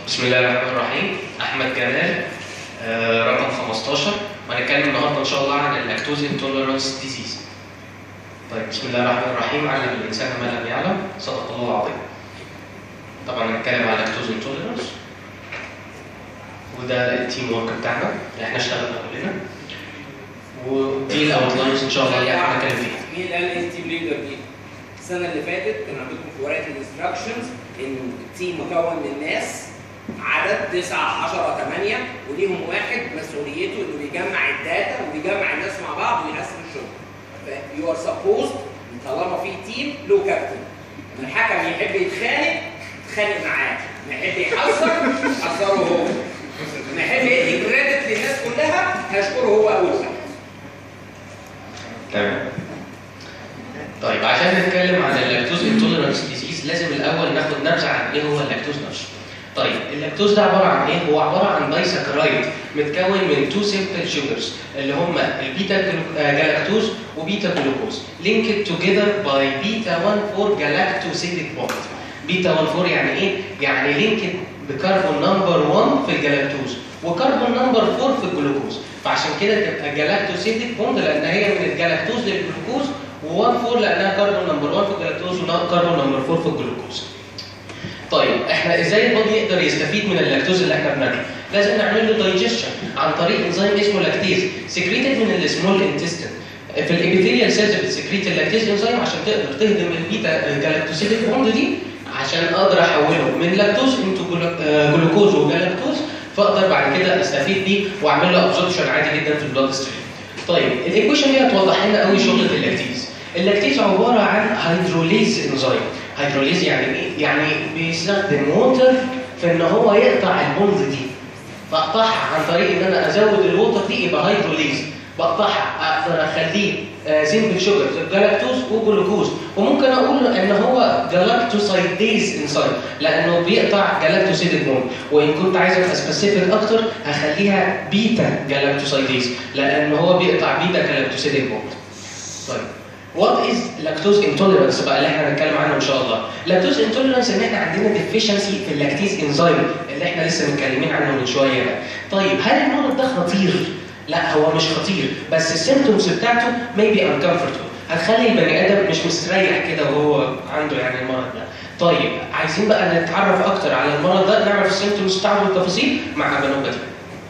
بسم الله الرحمن الرحيم احمد جمال آه، رقم 15 وهنتكلم النهارده ان شاء الله عن اللاكتوز انتوليرانس ديزيز طيب بسم الله الرحمن الرحيم علم الانسان ما لم يعلم صدق الله العظيم طبعا هنتكلم عن اللاكتوز انتوليرانس وده التيم ورك بتاعنا اللي احنا اشتغلنا كلنا ودي الاوتلاينز ان شاء الله اللي احنا هنتكلم فيها مين اللي قال التيم ليدر دي؟ السنه اللي فاتت كان عندكم في ورقه الانستراكشنز ان التيم مكون من ناس عدد 9 10 8 وليهم واحد مسؤوليته انه بيجمع الداتا وبيجمع الناس مع بعض ويقسم الشغل. فيو ار سبوزد طالما في تيم له كابتن. لما الحكم يحب يتخانق تخانق معاه، ما يحب يحذر حذره هو. لما يحب يدي كريدت للناس كلها هيشكره هو اول واحد. تمام طيب عشان نتكلم عن اللاكتوز انتوليرانس ديزيز لازم الاول ناخد نبذه عن ايه هو اللاكتوز نفسه. طيب اللاكتوز ده عباره عن ايه؟ هو عباره عن بايساكرايد متكون من تو سيمبل شوجرز اللي هم البيتا جلو- آه، جلاكتوز وبيتا جلوكوز linked together by بيتا 1 4 جلاكتوسيديك بوند. بيتا 1 4 يعني ايه؟ يعني linked بكربون نمبر 1 في الجلاكتوز وكربون نمبر 4 في الجلوكوز فعشان كده تبقى جلاكتوسيديك بوند لان هي من الجلاكتوز للجلوكوز و1 4 لانها كربون نمبر 1 في الجلاكتوز وكربون نمبر 4 في الجلوكوز. طيب احنا ازاي البودي يقدر يستفيد من اللاكتوز اللي احنا بناكله؟ لازم نعمل له دايجيشن عن طريق انزيم اسمه لاكتيز سكريتد من السمول انتستين في الابيثيليال سيلز بتسكريت اللاكتيز انزيم عشان تقدر تهضم البيتا جلاكتوسيديك بوند دي عشان اقدر احوله من لاكتوز انتو جلوكوز وجلاكتوز فاقدر بعد كده استفيد بيه واعمل له ابزوربشن عادي جدا في البلاد ستريم. طيب الايكويشن دي هتوضح لنا قوي شغله اللاكتيز. اللاكتيز عباره عن هيدروليز انزيم. هيدروليز يعني ايه؟ يعني بيستخدم ووتر في ان هو يقطع البوند دي. بقطعها عن طريق ان انا ازود الووتر دي يبقى هيدروليز. بقطعها اقدر اخليه سيمبل شوجر جلاكتوز وجلوكوز وممكن اقول ان هو جلاكتوسايديز انزيم لانه بيقطع جلاكتوسيديك بوند وان كنت عايز ابقى سبيسيفيك اكتر هخليها بيتا جلاكتوسايديز لان هو بيقطع بيتا جلاكتوسيديك بوند. طيب وات از لاكتوز انتوليرانس بقى اللي احنا هنتكلم عنه ان شاء الله. لاكتوز انتوليرانس ان احنا عندنا ديفيشنسي في اللاكتيز انزيم اللي احنا لسه متكلمين عنه من شويه ده. طيب هل المرض ده خطير؟ لا هو مش خطير بس السيمتومز بتاعته maybe uncomfortable هتخلي البني ادم مش مستريح كده وهو عنده يعني المرض ده. طيب عايزين بقى نتعرف اكتر على المرض ده نعرف السيمتومز بتاعته بالتفاصيل مع بنوبه دي.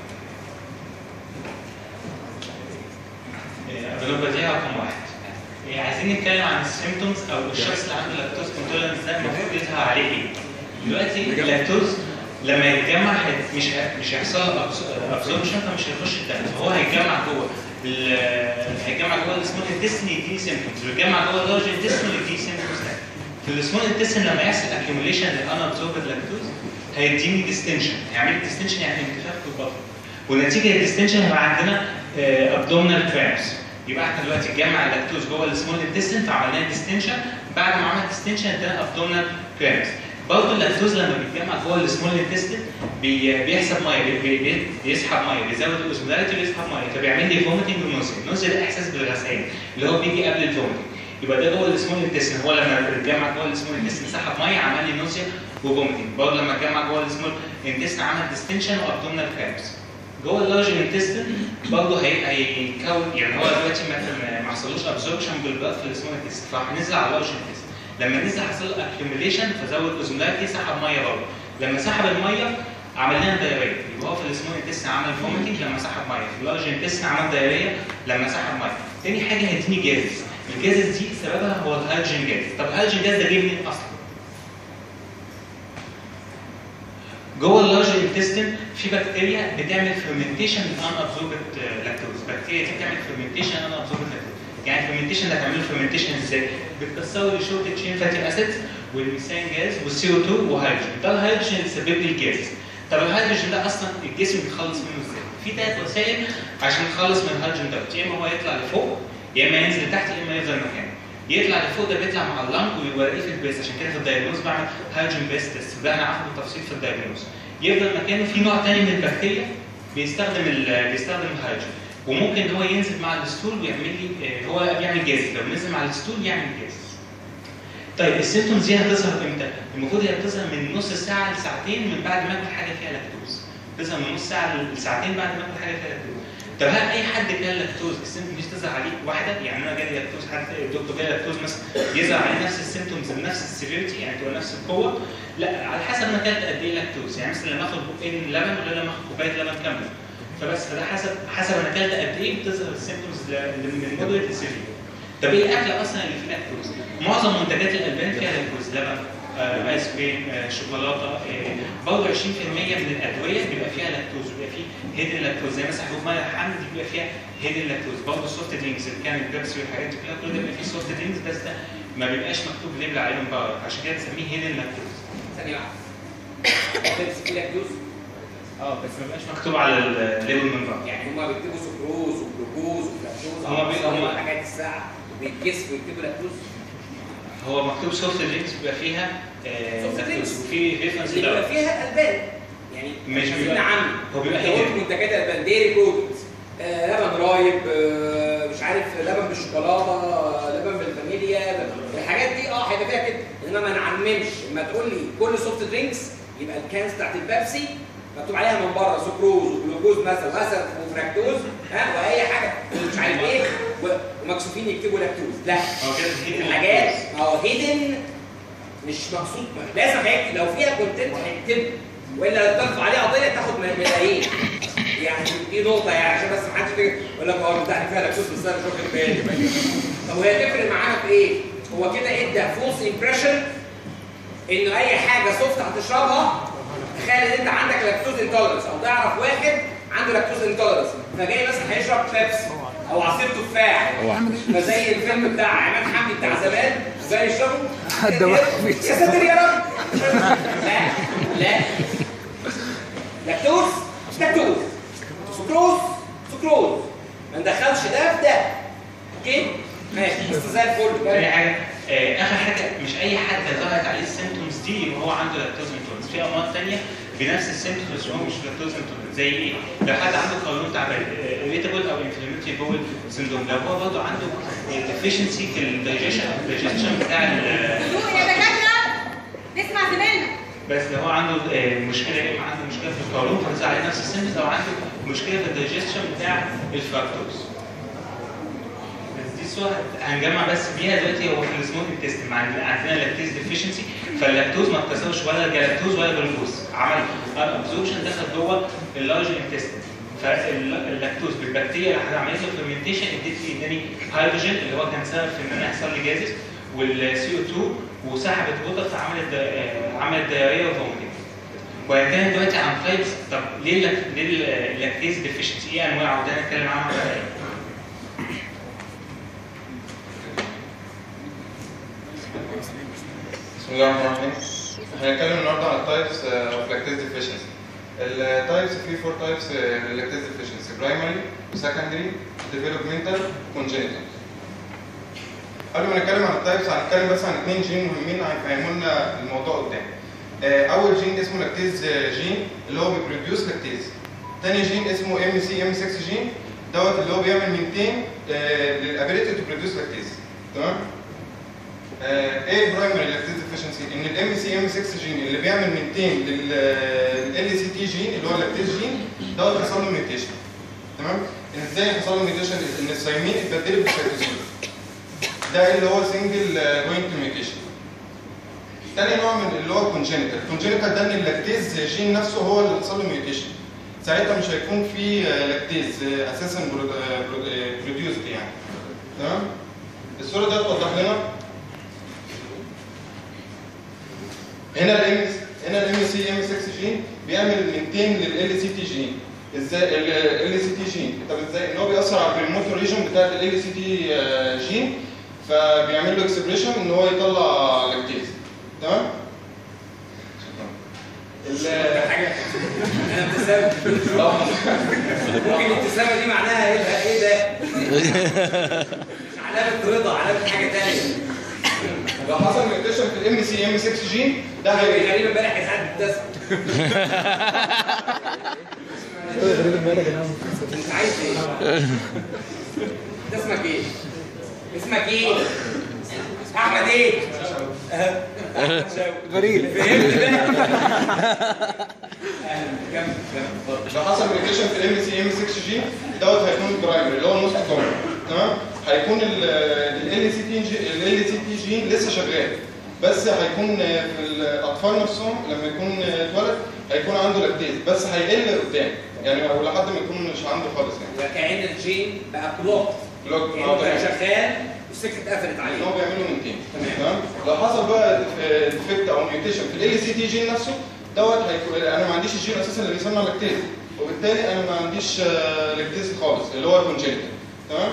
البلوجة دي رقم واحد. إيه، عايزين نتكلم عن السيمتومز او الشخص اللي عنده لاكتوز انتولرنس ده المفروض يظهر عليه ايه؟ دلوقتي اللاكتوز لما يتجمع هي- مش ه- مش هيحصل ابزوربشن فمش هيخش الدم فهو هيتجمع جوه ال- هيتجمع جوه السمول انتستين يديني سيمتومز ويتجمع جوه اللارج انتستين يديني سيمتومز تاني. في السمول انتستين لما يحصل اكيوميليشن للانا ابزوربد لاكتوز هيديني ديستنشن هيعمل ديستنشن يعني انتفاخ في البطن ونتيجه الديستنشن هيبقى عندنا ابدومينال كرامس يبقى احنا دلوقتي اتجمع اللاكتوز جوه السمول انتستين فعملنا ديستنشن بعد ما عمل ديستنشن ادانا ابدومينال كرامس برضه اللاكتوز لما بيتجمع جوه السمول انتستين بي بيحسب ميه بي بي بيسحب ميه بيزود الاوزمولاريتي ويسحب ميه فبيعمل لي فوميتنج ونوزيا النوزيا ده احساس بالغثيان اللي هو بيجي قبل الفوميتنج يبقى ده جوه السمول انتستين هو لما اتجمع جوه السمول انتستين سحب ميه عمل لي نوزيا وفوميتنج برضه لما اتجمع جوه السمول انتستين عمل ديستنشن وابدومينال كرامس جوه اللارج انتستين برضه هي- هيكون يعني هو دلوقتي ما ما حصلوش ابزوربشن بالبلاد في السمول انتستين فراح نزل على اللارج انتستين لما نزل حصل له اكيوميليشن فزود اوزمولاريتي سحب ميه برضه لما سحب الميه عمل لنا دايريه يبقى هو في السمول انتستين عمل فوميتنج لما سحب ميه في اللارج انتستين عمل دايريه لما سحب ميه تاني حاجه هيديني جازز الجازز دي سببها هو الهيدروجين جاز طب الهيدروجين جاز ده جه منين اصلا؟ جوه اللارج انتستين في بكتيريا بتعمل فيرمنتيشن ان ابزوربت لاكتوز البكتيريا دي بتعمل فيرمنتيشن ان ابزوربت لاكتوز يعني الفيرمنتيشن ده هتعمل فيرمنتيشن ازاي؟ بتكسروا لي شورت تشين فاتي اسيدز والميثان جاز والسي او 2 وهيدروجين ده الهيدروجين اللي سبب لي الجاز طب الهيدروجين ده اصلا الجسم بيتخلص منه ازاي؟ في ثلاث وسائل عشان نتخلص من الهيدروجين دوت يا اما هو يطلع لفوق يا اما ينزل تحت يا اما يفضل مكانه يطلع لفوق ده بيطلع مع اللنج ويوريه في البيس عشان كده في الدايجنوز بعمل هيدروجين بيس تيست وده انا عارفه بالتفصيل في الدايجنوز يفضل مكانه في نوع تاني من البكتيريا بيستخدم ال بيستخدم الهيدروجين وممكن ان هو ينزل مع الستول ويعمل لي آه، هو بيعمل جاز لو نزل مع الستول يعمل جاز طيب السيمتومز دي هتظهر امتى؟ المفروض هي بتظهر من نص ساعه لساعتين من بعد ما اكل حاجه فيها لاكتوز بتظهر من نص ساعه لساعتين بعد ما اكل حاجه فيها لاكتوز طب هل اي حد كان لاكتوز السيمتوم مش تظهر عليه واحده يعني انا جالي لاكتوز حد الدكتور جالي لاكتوز مثلا يظهر عليه نفس السيمتومز بنفس السيفيريتي يعني تبقى نفس القوه لا على حسب انا اكلت قد ايه لاكتوز يعني مثلا لما اخد بقين لبن غير لما اخد كوبايه لبن كامله فبس فده حسب حسب انا اكلت قد ايه بتظهر السيمتومز من مودريت لسيفير طب ايه الاكل اصلا اللي فيه لاكتوز؟ معظم منتجات الالبان فيها لاكتوز لبن آه، ايس كريم آه، شوكولاته آه، برضه 20% من الادويه بيبقى فيها لاكتوز بيبقى فيه هيدن لاكتوز زي مثلا حبوب ميه الحمل دي بيبقى فيها هيدن لاكتوز برضه السوفت درينكس اللي كان البيبسي والحاجات دي كلها كل ده بيبقى فيه سوفت درينكس بس ده ما بيبقاش مكتوب ليبل عليه من بره عشان كده بنسميه هيدن لاكتوز ثانيه واحده بيبسي فيه لاكتوز اه بس ما بيبقاش مكتوب على الليبل من بره يعني هما بيكتبوا سكروز وجلوكوز وفلاكتوز هما بي- هما- حاجات الساعه وبيتكسفوا يكتبوا لاكتوز هو مكتوب سوفت درينكس بيبقى فيها آه، سوفت لاكتوز درينكس. وفي ريفرنس اللي بيبقى فيها البان يعني مش خلينا بيبقى- عم هو بيبقى انت قلت hidden. منتجات الالبان ديري برودكتس آه لبن رايب آه مش عارف لبن بالشوكولاته آه لبن بالفانيليا الحاجات دي اه هيبقى فيها كده انما ما نعممش لما تقول لي كل سوفت درينكس يبقى الكانز بتاعت البيبسي مكتوب عليها من بره سكروز وجلوكوز مثلا مثلا وفراكتوز ها واي حاجه مش عارف ايه و- ومكسوفين يكتبوا لاكتوز لا هو كده hidden الحاجات lactose. اه هيدن مش مقصود لازم هيكتب لو فيها كونتنت هيكتب والا لو ترفع عليه قضيه تاخد من ملايين يعني دي نقطه يعني عشان بس ما حدش يجي يقول لك اه بتاعتي فيها لاكتوز بس انا مش واخد بالي طب وهي تفرق معانا في ايه؟ هو كده ادى فولس امبريشن انه اي حاجه سوفت هتشربها تخيل ان انت عندك لاكتوز انتولرنس او تعرف واحد عنده لاكتوز انتولرنس فجاي مثلا هيشرب بيبسي او عصير تفاح فزي الفيلم بتاع عماد حمدي بتاع زمان زي يشربوا حد واقف يا ساتر يا رب لا لا لاكتوز لاكتوز سكروز سكروز ما ندخلش ده في ده اوكي ماشي بس زي الفل تاني حاجه آه، اخر حاجه مش اي حد ظهرت عليه السيمتومز دي يبقى هو عنده لاكتوز انتولرنس في امراض ثانيه بنفس السيمتومز بس هو مش لاكتوز انتولرنس زي ايه؟ لو حد عنده قولون تعبان irritable او inflammatory bowel syndrome لو هو برضه عنده deficiency في الدايجيشن الدايجيشن بتاع ال- هدوء يا دكاتره نسمع زميلنا بس لو هو عنده آه، مشكله يا اما عنده مشكله في القولون فبيظهر عليه نفس السيمتومز او عنده مشكله في الدايجيشن بتاع الفراكتوز بس دي صورة هنجمع بس بيها دلوقتي هو في السمول انتستين عندنا لاكتيز ديفيشنسي فاللاكتوز ما اتكسرش ولا جلاكتوز ولا جلوكوز عمل ابزوربشن دخل جوه اللارج انتستين فاللاكتوز بالبكتيريا اللي عملت له فيرمنتيشن اديت لي اداني هيدروجين اللي هو كان سبب في ان انا يحصل لي جازس والسي او 2 وسحبت ووتر فعملت دا- عملت دايريا وفوميتنج وهنتكلم دلوقتي عن تايبس طب ليه اللاك- ليه اللاكتيز ديفيشنسي ايه انواعه وده هنتكلم عنه على ايه بسم الله الرحمن الرحيم هنتكلم النهارده عن التايبس اوف لاكتيز ديفيشنسي التايبس في فور تايبس للاكتيز ديفيشنسي برايمري وسكندري ديفلوبمنتال كونجنتال قبل ما نتكلم عن التايبس هنتكلم بس عن اثنين جين مهمين هيفهموا لنا الموضوع قدام آه، اول جين اسمه لاكتيز جين اللي هو بيبروديوس لاكتيز تاني جين اسمه ام سي ام 6 جين دوت اللي هو بيعمل مينتين للابيليتي تو بروديوس لاكتيز تمام آه، ايه البرايمري لاكتيز ديفيشنسي ان الام سي ام 6 جين اللي بيعمل مينتين لل سي تي جين اللي هو اللاكتيز جين دوت حصل له ميوتيشن تمام ان ازاي حصل له ميوتيشن ان الثايمين اتبدلت بالسيتوزين ده اللي هو سنجل بوينت ميوتيشن تاني نوع من اللي هو كونجينيتال الكونجينيتال ده ان اللاكتيز جين نفسه هو اللي حصل له ميوتيشن ساعتها مش هيكون في آه، لاكتيز آه، اساسا بروديوسد يعني تمام الصوره دي توضح لنا هنا الام هنا الام سي ام 6 جين بيعمل مينتين لل سي تي جين ازاي ال سي تي جين طب ازاي ان هو بيأثر على البريموتور ريجن بتاعت ال سي تي جين فبيعمل له اكسبريشن ان هو يطلع لاكتيز تمام ال- حاجه انا ابتسامه ممكن الابتسامه دي معناها ايه ده ايه ده مش علامه رضا علامه حاجه ثانيه لو حصل ميوتيشن في الام سي ام 6 جين ده هي غريب امبارح يا سعد ابتسم غريب امبارح انا انت عايز ايه؟ انت اسمك ايه؟ اسمك ايه؟ احمد ايه؟ أه. غريب فهمت بقى اهلا كمل كمل اتفضل. لو حصل ميوتيشن في الام سي ام 6 جي دوت هيكون البرايمري اللي هو الموست كومن تمام هيكون ال سي تي جي ال سي تي جين لسه شغال بس هيكون في الاطفال نفسهم لما يكون اتولد هيكون عنده لاكتيز بس هيقل قدام يعني او لحد ما يكون مش عنده خالص يعني يبقى كأن الجين بقى بلوك بلوك يعني هو بقى شغال والسكه اتقفلت عليه ان هو بيعمله من تاني تمام. تمام لو حصل بقى ديفكت او ميوتيشن في ال سي تي جين نفسه دوت هيكون انا ما عنديش الجين اساسا اللي بيصنع لاكتيز وبالتالي انا ما عنديش آه، لاكتيز خالص اللي هو كونجنتال تمام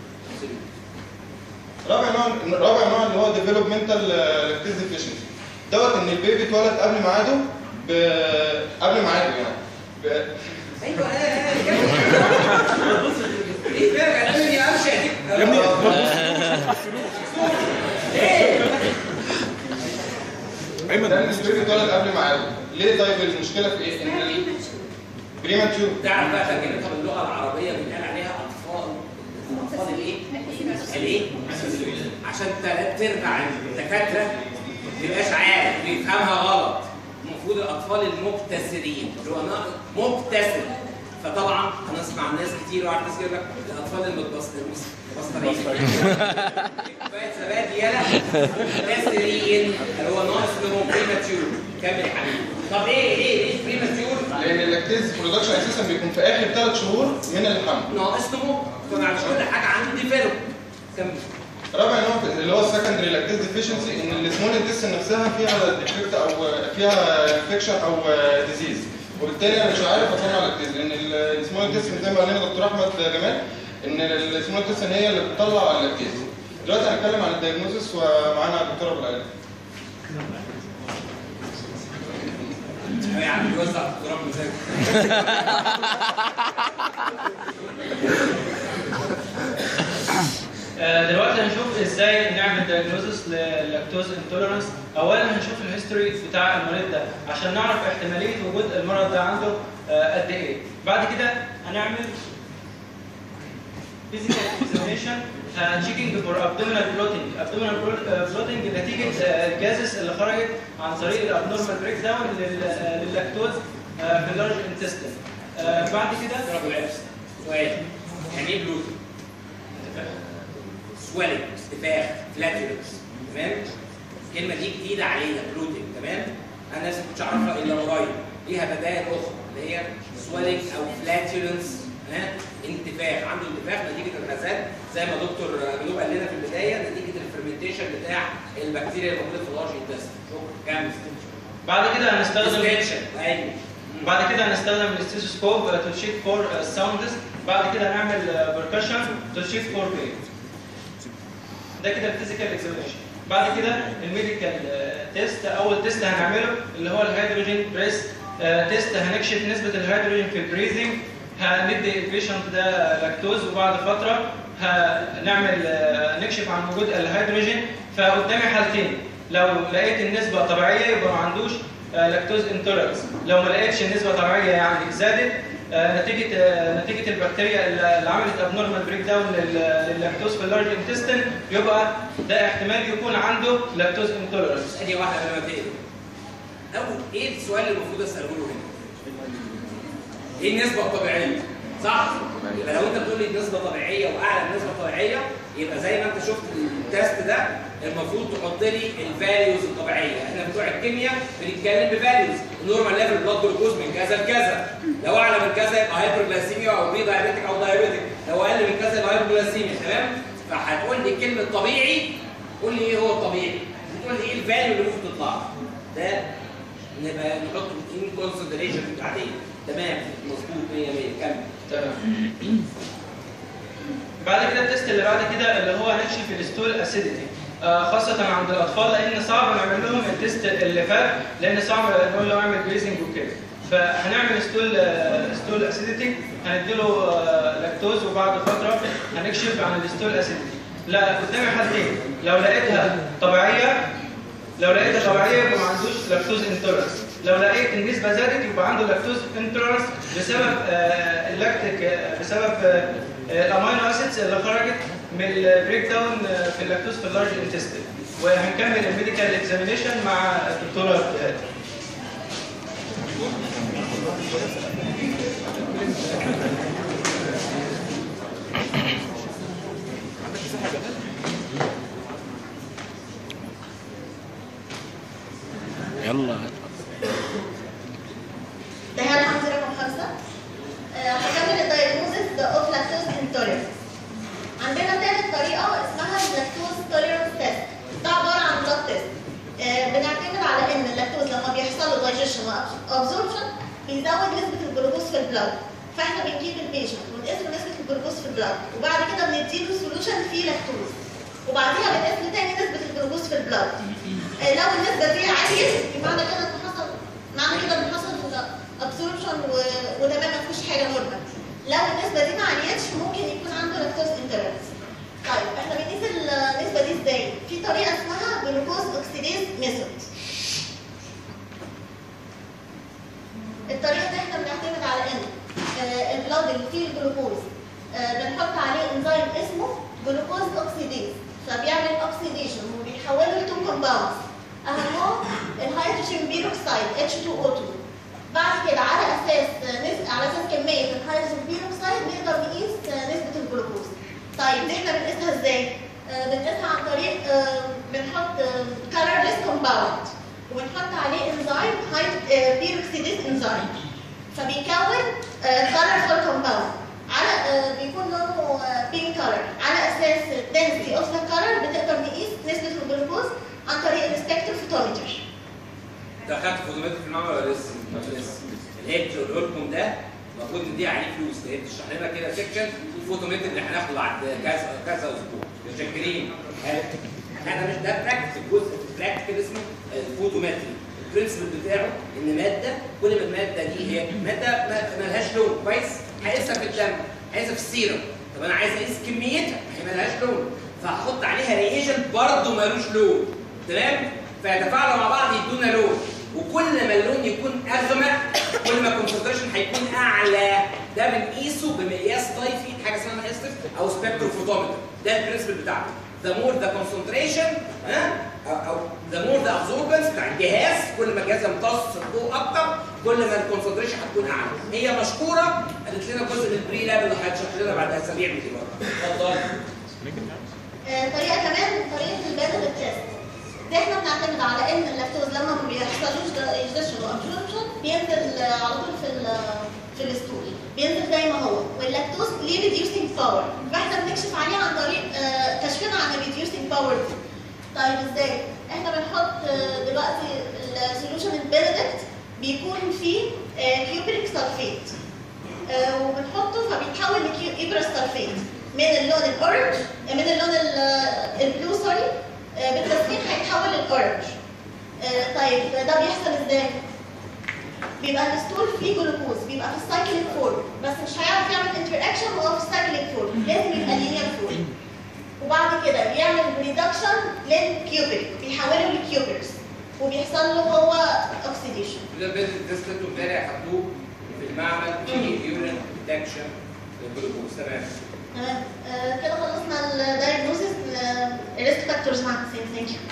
رابع نوع رابع نوع اللي هو ديفلوبمنتال لاكتيز ديفيشنسي دوت ان البيبي اتولد قبل ميعاده ب... قبل ميعاده يعني ب... ايوه انا انا بص ايه بقى انا يا امشي يا ابني ده ان البيبي اتولد قبل ميعاده ليه طيب المشكله في ايه؟ ان بريماتيور تعرف بقى ترجمتها باللغه العربيه بنقال عليها اطفال اطفال الايه؟ الايه؟ عشان ثلاث ارباع الدكاتره ما بيبقاش عارف بيفهمها غلط المفروض الاطفال المبتسرين اللي هو ناقص مبتسر فطبعا هنسمع ناس كتير وعارف ناس يقول لك الاطفال المتبسطرين كوبايه زبادي يلا مبتسرين اللي هو ناقص اللي هو بريماتيور كمل يا حبيبي طب ايه ليه ليه بريماتيور؟ لان اللاكتيز برودكشن اساسا بيكون في اخر ثلاث شهور من الحمل ناقص نمو فمع كل حاجه عندي ديفلوب كمل رابع نوع اللي هو السكندري لاكتيز ديفيشنسي ان السمول انتستين نفسها فيها ديفكت او فيها انفكشن او ديزيز وبالتالي انا مش عارف اطلع لاكتيز لان السمول انتستين زي ما قال لنا دكتور احمد جمال ان السمول انتستين هي اللي بتطلع اللاكتيز دلوقتي هنتكلم عن الدايجنوزس ومعانا الدكتوره ابو العلي يا عم بيوزع تراب مزاج آه، دلوقتي هنشوف ازاي نعمل دايجنوزس للاكتوز انتوليرانس اولا هنشوف الهيستوري بتاع المريض ده عشان نعرف احتماليه وجود المرض ده عنده آه، قد ايه بعد كده هنعمل فيزيكال اكزامينشن تشيكينج فور ابدومينال بلوتنج ابدومينال بلوتنج نتيجه آه، الجازس اللي خرجت عن طريق الابنورمال بريك داون للاكتوز آه، في اللارج انتستين بعد كده تراب العبس سؤال يعني ايه بلوتو؟ سويلنج استفاخ فلاتولنس تمام الكلمه دي جديده علينا بلوتنج تمام انا لسه ما كنتش اعرفها الا قريب ليها بدائل اخرى اللي هي سويلنج او فلاتولنس ها انتفاخ عنده انتفاخ نتيجه الغازات زي ما دكتور منوب قال لنا في البدايه نتيجه الفرمنتيشن بتاع البكتيريا اللي موجوده في اللارج انتستين شكرا كمل بعد كده هنستخدم ديستنشن ايوه بعد كده هنستخدم الستيثوسكوب تو تشيك فور ساوندز بعد كده هنعمل بركشن تو تشيك فور بين ده كده الفيزيكال اكزامينشن بعد كده الميديكال تيست اول تيست هنعمله اللي هو الهيدروجين بريس تيست هنكشف نسبه الهيدروجين في البريزنج هندي البيشنت ده لاكتوز وبعد فتره هنعمل آه، نكشف عن وجود الهيدروجين فقدامي حالتين لو لقيت النسبه طبيعيه يبقى ما عندوش لاكتوز انتولرنس لو ما لقيتش النسبه طبيعيه يعني زادت آه، نتيجه آه، نتيجه البكتيريا اللي اللي عملت ابنورمال بريك داون للاكتوز في اللارج انتستين يبقى ده احتمال يكون عنده لاكتوز انتولرنس ثانية واحدة قبل ما تقرا. أول إيه السؤال اللي المفروض أسأله له هنا؟ إيه النسبة الطبيعية؟ صح؟ يبقى لو أنت بتقول لي نسبة طبيعية وأعلى من نسبة طبيعية يبقى زي ما أنت شفت التست ده المفروض تحط لي الفاليوز الطبيعية، إحنا بتوع الكيمياء بنتكلم بفاليوز، النورمال ليفل بلاد جلوكوز من كذا لكذا، لو أعلى من كذا يبقى هايبرجلايسيميا أو بري دايابيتك أو دايابيتك، لو أقل من كذا يبقى هايبرجلايسيميا، تمام؟ فهتقول لي كلمة طبيعي قول لي ايه هو الطبيعي تقول لي ايه الفاليو اللي ممكن تطلع ده نبقى نحطه ان كونسيدريشن بعدين تمام مظبوط 100 100 كمل تمام بعد كده التست اللي بعد كده اللي هو نكشف الستول اسيديتي خاصة عند الأطفال لأن صعب نعمل لهم التست اللي فات لأن صعب نقول له اعمل بريزنج وكده فهنعمل ستول ستول اسيديتي هنديله آه، لاكتوز وبعد فترة هنكشف عن الستول اسيديتي لا قدامي حالتين لو لقيتها طبيعية لو لقيتها طبيعيه يبقى ما عندوش لاكتوز انتولرنس لو لقيت النسبه زادت يبقى عنده لاكتوز انتولرنس بسبب آه، اللاكتيك آه، بسبب آه، الامينو اسيدز اللي خرجت من البريك داون في اللاكتوز في اللارج انتستين وهنكمل الميديكال اكزامينيشن مع الدكتوره جهاد يلا ده هي عندي رقم خمسة آه، هكمل الدايجنوزس اوف لاكتوز انتوليرنس عندنا تالت طريقة اسمها اللاكتوز توليرنس تيست ده عبارة عن بلاد تيست بنعتمد على ان اللاكتوز لما بيحصل له دايجيشن وابزوربشن بيزود نسبة الجلوكوز في البلاد فاحنا بنجيب البيشنت ونقيس له نسبة الجلوكوز في البلاد وبعد كده بنديله سولوشن فيه لاكتوز وبعديها بنقيس له تاني نسبة الجلوكوز في البلاد آه، لو النسبة دي عالية يبقى معنى كده ان حصل معنى كده ان حصل ابسوربشن وتمام ما فيهوش حاجه نورمال لو النسبه دي ما عاليتش ممكن يكون عنده لاكتوز انتولرنس طيب احنا بنقيس النسبه دي ازاي في طريقه اسمها جلوكوز اوكسيديز ميثود الطريقه دي احنا بنعتمد على ان آه، البلاد اللي فيه الجلوكوز آه، بنحط عليه انزيم اسمه جلوكوز اوكسيديز فبيعمل اوكسيديشن وبيحوله لتو كومباوندز اهمهم الهيدروجين بيروكسيد H2O2 بعد كده على اساس نسبة على اساس كميه الهيدروجين بيروكسيد نقدر نقيس نسبه الجلوكوز. طيب دي احنا بنقيسها ازاي؟ آه، بنقيسها عن طريق آه، بنحط كلرليس كومباوند وبنحط عليه انزيم هايد بيروكسيديز انزيم فبيكون كلرفول كومباوند على آه، بيكون لونه بينك كلر على اساس density اوف ذا كلر بنقدر نقيس نسبه الجلوكوز عن طريق السبكتروفوتومتر. ده خدت فوتومتر في المعمل ولا لسه؟ لسه اللي هي بتقول لكم ده المفروض نديه عليه فلوس هي بتشرح لنا كده سيكشن الفوتومتر اللي هناخده بعد كذا كذا اسبوع متشكرين احنا مش ده براكتس جزء في البراكتيكال اسمه الفوتومتري البرنسبل بتاعه ان ماده كل ما الماده دي هي ماده ما ما لهاش لون كويس هقيسها في الدم هقيسها في السيرم طب انا عايز اقيس كميتها هي ما لهاش لون فهحط عليها ريجنت برضه ملوش لون تمام فيتفاعلوا مع بعض يدونا لون وكل ما اللون يكون اغمق كل ما الكونسنتريشن هيكون اعلى ده بنقيسه بمقياس طيفي حاجه اسمها اسف او سبكتروفوتومتر ده البرنسبل بتاعته the more the concentration ها او او the more the absorbance بتاع الجهاز كل ما الجهاز يمتص الضوء اكتر كل ما الكونسنتريشن هتكون اعلى هي مشكوره قالت لنا جزء من البري لاب اللي هتشرح لنا بعد اسابيع من دلوقتي اتفضل آه، طريقه كمان طريقه البادل تيست دي احنا بنعتمد على ان اللاكتوز لما ما بيحصلوش دايجيشن وابسوربشن بينزل آه، على طول في ال في الستول بينزل زي ما هو واللاكتوز ليه ريديوسينج باور فاحنا بنكشف عليه عن طريق آه، كشفنا عن الريديوسينج باور دي طيب ازاي؟ احنا بنحط آه، دلوقتي السوليوشن البندكت بيكون فيه كيوبريك سلفيت آه، وبنحطه فبيتحول لإبرة سلفيت من اللون الاورنج من اللون ال- البلو سوري آه، بالتسخين هيتحول للاورنج آه، طيب ده بيحصل ازاي؟ بيبقى الستول فيه جلوكوز بيبقى في السايكليك فورم بس مش هيعرف يعمل انتر اكشن وهو في السايكليك فورم لازم يبقى لينير فورم وبعد كده بيعمل ريدكشن للكيوبيك بيحوله لكيوبيكس وبيحصل له هو اوكسيديشن ده بيزنس تيست انتوا امبارح خدوه في المعمل في يورين ديتكشن للجلوكوز تمام تمام آه، كده خلصنا الدايجنوزيس الريسك فاكتورز مع ثانك يو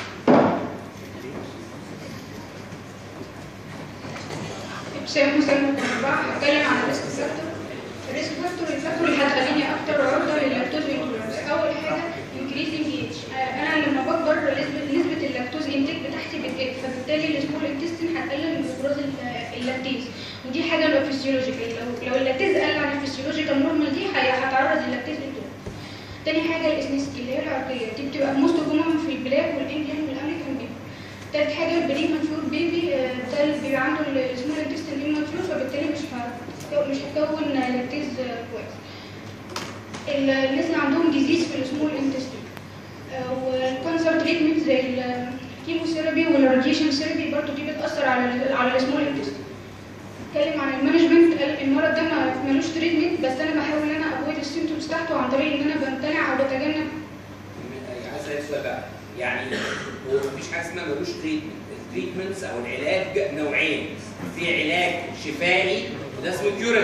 ابتسام مسلم الأربعة هتكلم عن الريسك فاكتور الريسك فاكتور الفاكتور اللي هتخليني أكتر عرضة لللاكتوز انتولرنس أول حاجة increasing age آه، أنا لما بكبر نسبة نسبة اللاكتوز انتاج بتاعتي بتقل فبالتالي السمول انتستين هتقلل من افراز ال- اللاكتيز ودي حاجة لو فيسيولوجيكال لو لو اللاكتيز قل عن الفيسيولوجيكال نورمال دي هي- هتعرض اللاكتيز انتولرنس تاني حاجة الاسنسكي اللي هي العرقية دي بتبقى موست كومن في البلاك والانجليان والامريكان بيبي تالت حاجة البري ماتيور بيبي آه، ده اللي بيبقى عنده السمول انتستين ماتيور فبالتالي مش ه- مش هتكون لاكتيز آه، كويس ال- الناس اللي عندهم ديزيز في السمول انتستين والكانسر تريتمنت زي الكيموثيرابي والراديشن ثيرابي برضه دي بتأثر على ال على السمول انتستين اتكلم عن المانجمنت قال المرض ده ما- ملوش تريتمنت بس انا بحاول ان انا افويد السيمتومز بتاعته عن طريق ان انا بمتنع او بتجنب عايز اسال سؤال بقى يعني هو مفيش حاجه اسمها ملوش تريتمنت التريتمنتس او العلاج نوعين في علاج شفائي وده اسمه كيوراتيف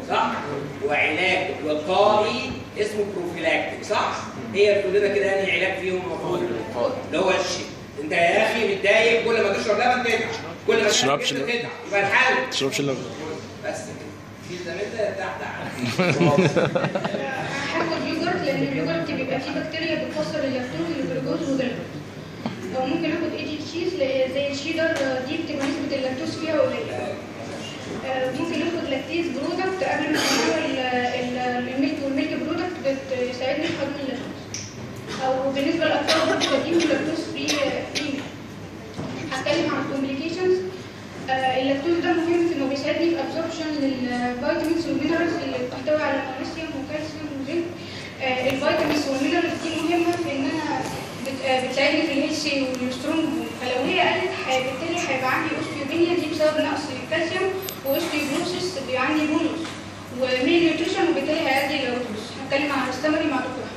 صح؟ وعلاج وقائي اسمه بروفيلاكتيك صح؟ هي بتقول لنا كده انهي علاج فيهم المفروض اللي هو الشيء انت يا اخي متضايق كل ما تشرب لبن تتعب كل ما تشرب تشربش لبن لبن. تتعب يبقى الحل تشربش اللبن بس كده في زي ما انت تحت هاخد يوجرت لان اليوجرت بيبقى فيه بكتيريا بتكسر اللاكتوز والجلوكوز والجلوكوز او ممكن اخد اي دي تشيز ل- زي الشيدر دي بتبقى نسبه اللاكتوز فيها قليله آه، ممكن اخد لاكتيز برودكت قبل ما اعمل ال- ال- الميلك والميلك برودكت بتساعدني في هضم اللاكتوز او بالنسبه للاطفال برضه بديهم لاكتوز فري فري هتكلم عن الكومبليكيشنز اللاكتوز ده مهم في انه بيساعدني في ابزوربشن للفيتامينز والمينرالز اللي بتحتوي على مغنيسيوم وكالسيوم وزنك آه، الفيتامينز والمينرالز دي مهمه في ان انا بت- آه، بتساعدني في الهيلثي والسترونج بون فلو هي قلت ح- بالتالي هيبقى عندي اوستيوبينيا دي بسبب نقص الكالسيوم واوستيوبروسيس بيبقى عندي بونص وميل نيوتريشن وبالتالي هيؤدي الى روتوس هتكلم عن السمري مع دكتور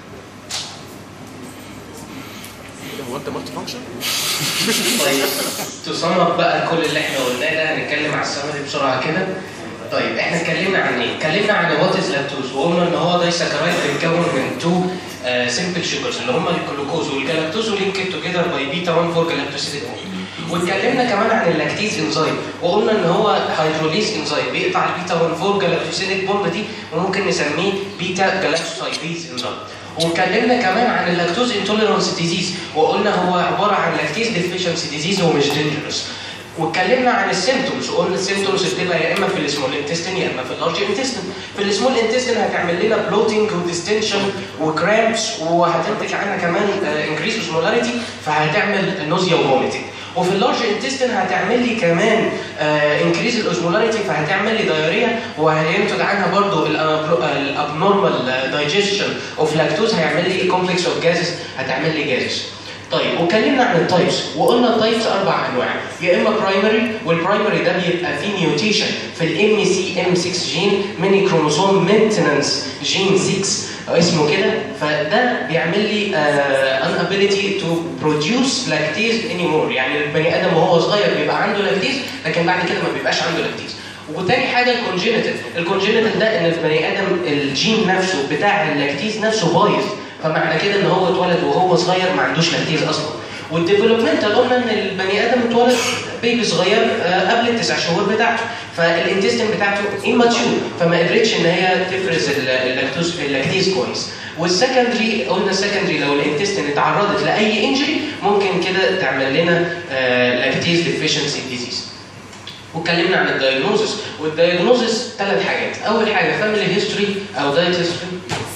هو انت مالتي فانكشن؟ طيب تصنف بقى كل اللي احنا قلناه ده هنتكلم على السمري بسرعه كده طيب احنا اتكلمنا عن ايه؟ اتكلمنا عن وات از لاكتوز وقلنا ان هو دايساكرايد بيتكون من تو سمبل شوجرز اللي هم الجلوكوز والجلاكتوز ولينكد توجذر باي بيتا 1 4 جلاكتوسيد واتكلمنا كمان عن اللاكتيز انزيم وقلنا ان هو هيدروليز انزيم بيقطع البيتا 1 4 جلاكتوسيد بوند دي وممكن نسميه بيتا جلاكتوسايديز انزيم واتكلمنا كمان عن اللاكتوز انتوليرانس ديزيز وقلنا هو عباره عن لاكتيز ديفيشنسي ديزيز ومش دينجرس واتكلمنا عن السيمتومز وقلنا السيمتومز بتبقى يا اما في السمول انتستين يا اما في اللارج انتستين في السمول انتستين هتعمل لنا بلوتنج وديستنشن وكرامبس وهتنتج عنها كمان انكريس اوزمولاريتي فهتعمل نوزيا وفوميتنج وفي اللارج انتستين هتعمل لي كمان انكريز الاوزمولاريتي فهتعمل لي دايريا وهينتج عنها برضو الابنورمال دايجيشن اوف لاكتوز هيعمل لي كومبلكس اوف جازز هتعمل لي جازز طيب واتكلمنا عن التايبس وقلنا التايبس اربع انواع يا اما برايمري والبرايمري ده بيبقى فيه ميوتيشن في الام سي ام 6 جين ميني كروموسوم مينتننس جين 6 اسمه كده فده بيعمل لي ان ابيليتي تو بروديوس لاكتيز اني مور يعني البني ادم وهو صغير بيبقى عنده لاكتيز لكن بعد كده ما بيبقاش عنده لاكتيز وتاني حاجه الكونجينيتال الكونجينيتال ده ان البني ادم الجين نفسه بتاع اللاكتيز نفسه بايظ فمعنى كده ان هو اتولد وهو صغير ما عندوش لاكتيز اصلا والديفلوبمنتال قلنا ان البني ادم اتولد بيبي صغير آه، قبل التسع شهور بتاعته فالانتستين بتاعته immature فما قدرتش ان هي تفرز ال- اللاكتوز اللاكتيز كويس والسكندري قلنا السكندري لو الانتستين اتعرضت لاي انجري ممكن كده تعمل لنا لاكتيز ديفيشنسي ديزيز واتكلمنا عن الدايجنوزس والدايجنوزس ثلاث حاجات اول حاجه فاميلي هيستوري او دايت هيستوري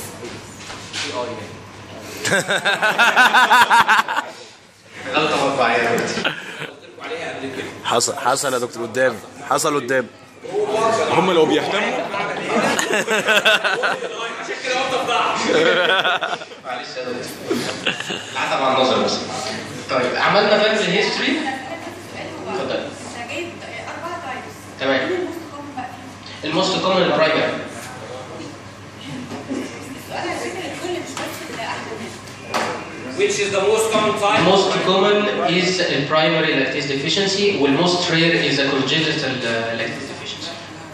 غلطه مطبعيه قلت لكم عليها قبل كده حصل حصل يا دكتور قدامي حصل قدامي هم لو بيهتموا عشان كده هو ضعف معلش يا دكتور العتب على النظر بس طيب عملنا فاميلي هيستوري اتفضل انا جايب اربع تايبس تمام مين الموست كومن الموست كومن بقى فيهم؟ البرايمري السؤال على فكره الكل مش بس اللي احلى منه which is the most common type most common is a primary lactase deficiency والmost rare is a congenital uh, lactase deficiency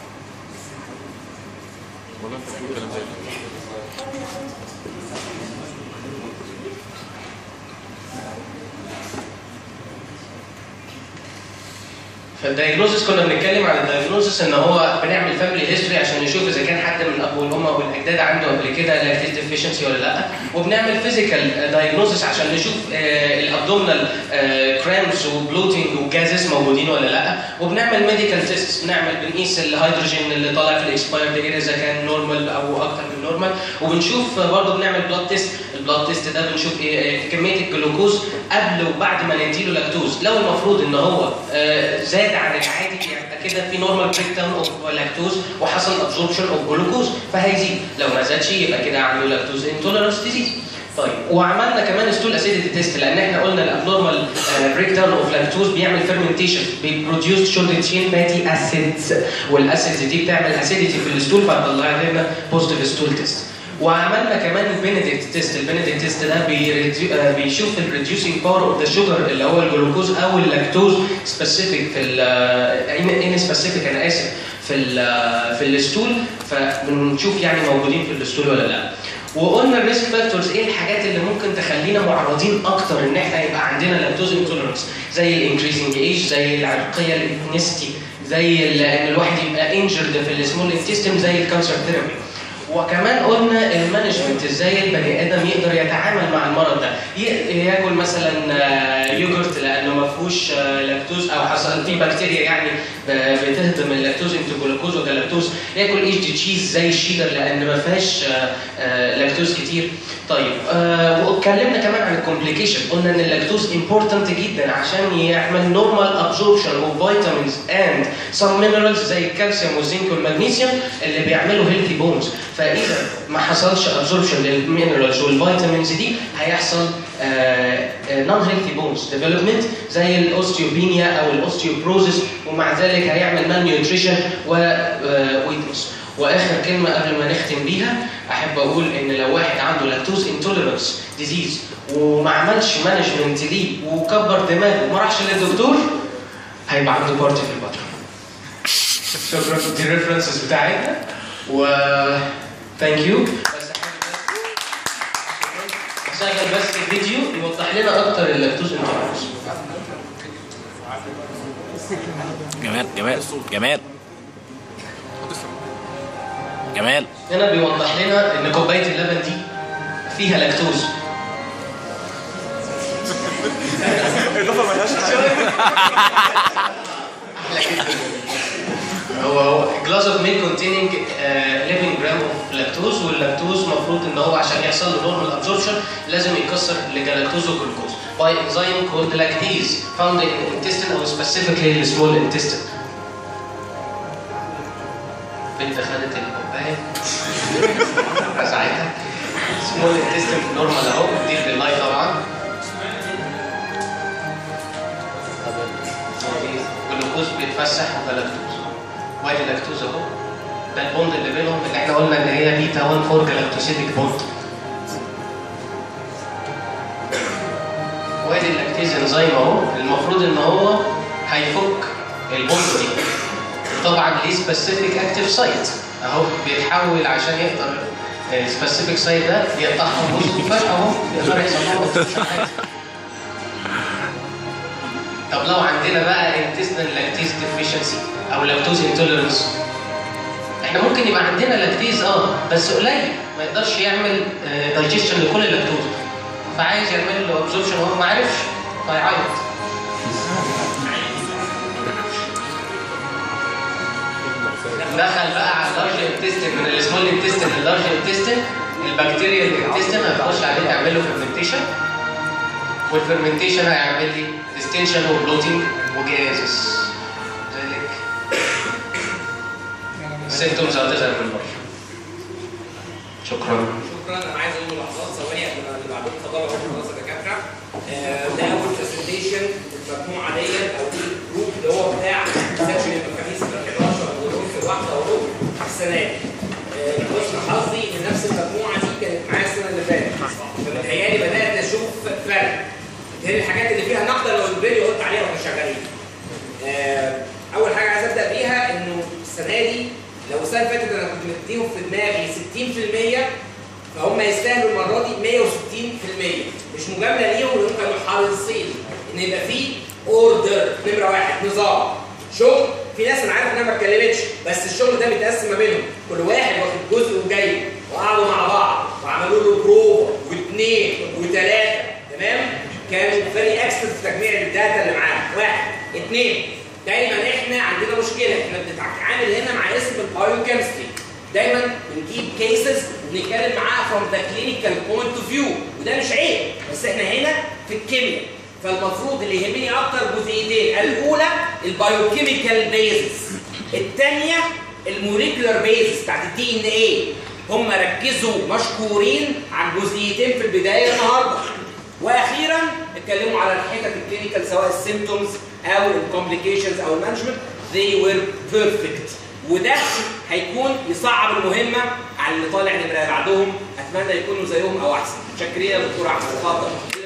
فالدايجنوزس كنا بنتكلم عن الدايجنوزس ان هو بنعمل فاميلي هيستوري عشان نشوف اذا كان حد من الاب والام او الاجداد عنده قبل كده لاكتيز ديفيشنسي ولا لا وبنعمل فيزيكال دايجنوزس عشان نشوف الابدومينال كرامز وبلوتنج وجازز موجودين ولا لا وبنعمل ميديكال تيست بنعمل بنقيس الهيدروجين اللي طالع في الاكسبايرد اير اذا كان نورمال او اكتر من نورمال وبنشوف برضه بنعمل بلاد تيست البلاد تيست ده بنشوف ايه إيه كميه الجلوكوز قبل وبعد ما نديله لاكتوز لو المفروض ان هو آه، زاد عن العادي يبقى كده في نورمال بريك داون اوف لاكتوز وحصل ابزوربشن اوف جلوكوز فهيزيد لو ما زادش يبقى كده عنده لاكتوز انتوليرانس ديزيز طيب وعملنا كمان ستول اسيديتي تيست لان احنا قلنا الابنورمال بريك داون اوف لاكتوز بيعمل فيرمنتيشن بيبروديوس شورت تشين فاتي اسيدز والاسيدز دي بتعمل اسيديتي في الستول فهتطلع لنا بوزيتيف ستول تيست وعملنا كمان البنديكت تيست البنديكت تيست ده بيريديو- آه، بيشوف الريديوسينج باور اوف ذا شوجر اللي هو الجلوكوز او اللاكتوز سبيسيفيك في ال ان سبيسيفيك انا اسف في ال في الستول فبنشوف يعني موجودين في الستول ولا لا وقلنا الريسك فاكتورز ايه الحاجات اللي ممكن تخلينا معرضين اكتر ان احنا يبقى عندنا لاكتوز انتولرنس زي الانكريزنج ايج زي العرقيه الاثنيستي زي ال- ان الواحد يبقى انجرد في السمول انتستين زي الكانسر ثيرابي وكمان قلنا المانجمنت ازاي البني ادم يقدر يتعامل مع المرض ده ي- ياكل مثلا آه، يوجرت لانه ما فيهوش آه، لاكتوز او حصل فيه بكتيريا يعني ب- بتهضم اللاكتوز انتو جلوكوز وجلاكتوز ياكل ايش دي تشيز زي الشيدر لان ما فيهاش آه، آه، لاكتوز كتير طيب آه واتكلمنا كمان عن الكومبليكيشن قلنا ان اللاكتوز امبورتنت جدا عشان يعمل نورمال ابزوربشن اوف فيتامينز اند سم مينرالز زي الكالسيوم والزنك والمغنيسيوم اللي بيعملوا هيلثي بونز فاذا ما حصلش ابزوربشن للمينرالز والفيتامينز دي هيحصل نون هيلثي بونز ديفلوبمنت زي الاوستيوبينيا او الاوستيوبروزيس ومع ذلك هيعمل مان نيوتريشن وويتنس واخر كلمه قبل ما نختم بيها احب اقول ان لو واحد عنده لاكتوز انتوليرنس ديزيز وما عملش مانجمنت ليه وكبر دماغه وما راحش للدكتور هيبقى عنده بارتي في البطن شكرا دي الريفرنسز بتاعتنا و ثانك يو شغل بس الفيديو يوضح لنا اكتر اللاكتوز انتوليرنس جمال جمال جمال جمال هنا بيوضح لنا ان كوبايه اللبن دي فيها لاكتوز اضافه ملهاش هو هو جلاس اوف ميلك كونتيننج 11 جرام اوف لاكتوز واللاكتوز المفروض ان هو عشان يحصل له نورمال ابزوربشن لازم يتكسر لجلاكتوز وجلوكوز باي انزيم كولد لاكتيز فاوند ان الانتستين او سبيسيفيكلي السمول انتستين بنت خدت الكوبايه رزعتها سمول انتستين نورمال اهو دي باللاي طبعا جلوكوز بيتفسح وجلاكتوز وادي لاكتوز اهو ده البوند اللي بينهم اللي احنا قلنا ان هي بيتا 1 4 جلاكتوسيديك بوند وادي اللاكتيز انزيم اهو المفروض ان هو هيفك البوند دي طبعا ليه سبيسيفيك اكتيف سايت اهو بيتحول عشان يقدر السبيسيفيك سايت ده يقطعهم بص فجاه اهو يقدر يحصل له obstruction عادي. طب لو عندنا بقى intestinal لاكتيز ديفيشنسي او لاكتوز انتوليرنس احنا ممكن يبقى عندنا لاكتيز اه بس قليل ما يقدرش يعمل دايجيشن لكل اللاكتوز فعايز يعمل له ابزوربشن وهو ما عرفش فيعيط دخل بقى على اللارج انتستين من السمول انتستين للارج انتستين البكتيريا الانتستين هتخش عليه تعمل له فيرمنتيشن والفيرمنتيشن هيعمل لي ديستنشن وبلوتنج وجازس ذلك السيمتومز هتظهر في البشر شكرا شكرا انا عايز اقول ملاحظات ثواني قبل ما اللي بعدهم اتفضلوا يا خلاص يا دكاتره آه، ده اول برزنتيشن المجموعه ديت او دي الجروب اللي هو بتاع سكشن الخميس في 11 ودول في واحده وربع السنه دي آه، حسن حظي ان نفس المجموعه دي كانت معايا السنه اللي فاتت فمتهيألي بدات اشوف فرق هي الحاجات اللي فيها نقد لو الفيديو قلت عليها واحنا شغالين آه، اول حاجه عايز ابدا بيها انه السنه دي لو السنه اللي فاتت انا كنت مديهم في دماغي 60% فهم يستاهلوا المره دي 160% مش مجامله ليهم لانهم كانوا حريصين ان يبقى في اوردر نمره واحد نظام شغل في ناس انا عارف انها ما اتكلمتش بس الشغل ده متقسم ما بينهم كل واحد واخد جزء وجاي وقعدوا مع بعض وعملوا له بروفا واثنين وثلاثه تمام كان فيري اكسبرت في تجميع الداتا اللي معانا واحد اثنين دايما احنا عندنا مشكله احنا بنتعامل هنا مع اسم البايو كيمستري دايما بنجيب كيسز وبنتكلم معاها فروم ذا كلينيكال بوينت اوف فيو وده مش عيب بس احنا هنا في الكيمياء فالمفروض اللي يهمني اكتر جزئيتين الاولى البايوكيميكال بيزس الثانيه الموليكولار بيزس بتاعت الدي ان ايه هم ركزوا مشكورين عن جزئيتين في البدايه النهارده واخيرا اتكلموا على الحتت الكلينيكال سواء السيمتومز او الكومبليكيشنز او المانجمنت they were perfect وده هيكون يصعب المهمه مع اللي طالع نمره بعدهم اتمنى يكونوا زيهم او احسن متشكرين يا دكتور احمد اتفضل